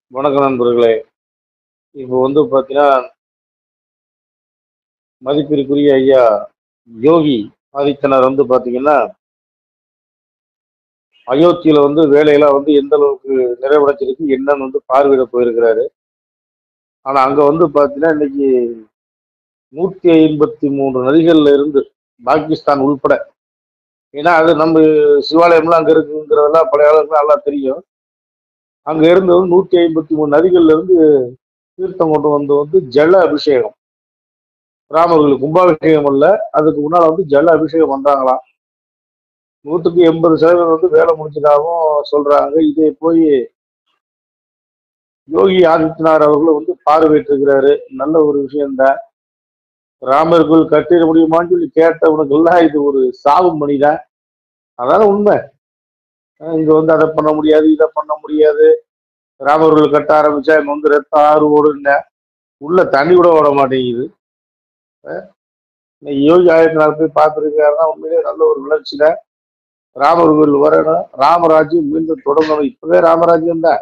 வணக்கம் நண்பர்களே இப்போ வந்து பார்த்தீங்கன்னா மதிப்பிற்குரிய ஐயா யோகி ஆதித்யநாத் வந்து பார்த்தீங்கன்னா அயோத்தியில வந்து வேலையெல்லாம் வந்து எந்த அளவுக்கு நிறைவடைஞ்சிருக்கு என்னன்னு வந்து பார்வையிட போயிருக்கிறாரு ஆனா அங்க வந்து பார்த்தீங்கன்னா இன்னைக்கு நூத்தி ஐம்பத்தி மூன்று நதிகள்ல இருந்து பாகிஸ்தான் உள்பட ஏன்னா அது நம்ம சிவாலயம்லாம் அங்க இருக்குங்கிறதெல்லாம் பழைய ஆளுக்கு நல்லா தெரியும் அங்க இருந்து வந்து நூத்தி ஐம்பத்தி மூணு நதிகள்ல இருந்து தீர்த்தம் கொண்டு வந்து வந்து ஜல அபிஷேகம் ராமர்களுக்கு கும்பாபிஷேகம் இல்ல அதுக்கு முன்னால வந்து ஜல அபிஷேகம் பண்றாங்களாம் நூத்துக்கு எண்பது சதவீதம் வந்து வேலை முடிச்சதாகவும் சொல்றாங்க இதை போய் யோகி ஆதித்யநாத் அவர்கள் வந்து பார்வையிட்டிருக்கிறாரு நல்ல ஒரு விஷயம்தான் ராமர் கோயில் கட்டிட முடியுமான்னு சொல்லி கேட்டவனுக்கெல்லாம் இது ஒரு சாவும் மணிதான் அதான உண்மை அஹ் இங்க வந்து அதை பண்ண முடியாது இதை பண்ண முடியாது ராமர்கள் கட்ட ஆரம்பிச்சா இங்க வந்து ரத்தம் ஆறு ஓடுன உள்ள தண்ணி கூட ஓட மாட்டேங்குது இன்னைக்கு யோகி ஆதித்யநாத் போய் பார்த்துருக்காருன்னா உண்மையிலே நல்ல ஒரு வளர்ச்சியில ராமர் கோயில் வரணும் ராமராஜ்யம் மீண்டும் தொடங்கணும் இப்பவே ராமராஜ்யம் தான்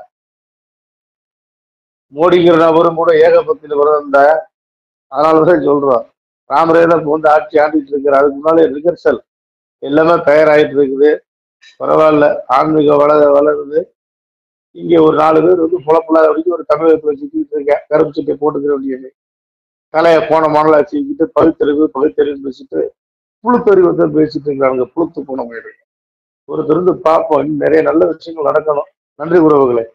மோடிங்கிற நபரும் கூட ஏகபத்தில விரதம் தான் அதனாலதான் சொல்றோம் ராமரே தான் இப்ப வந்து ஆட்சி ஆண்டிட்டு இருக்காரு அதுக்கு முன்னாலே ரிகர்சல் எல்லாமே தயாராகிட்டு இருக்குது பரவாயில்ல ஆன்மீகம் வளர வளருது இங்க ஒரு நாலு பேர் வந்து புலப்புலாத வரைக்கும் ஒரு தமிழகத்துல வச்சுக்கிட்டு இருக்கேன் கருப்பு சட்டை போட்டுக்கிற வேண்டியது கலையை போன மாடலா வச்சுக்கிட்டு பகுத்தறிவு பகுத்தறிவு பேசிட்டு புழுத்தறிவு வந்து பேசிட்டு இருக்காங்க புழுத்து போன மாதிரி ஒருத்தர் இருந்து பார்ப்போம் இன்னும் நிறைய நல்ல விஷயங்கள் நடக்கணும் நன்றி உறவுகளே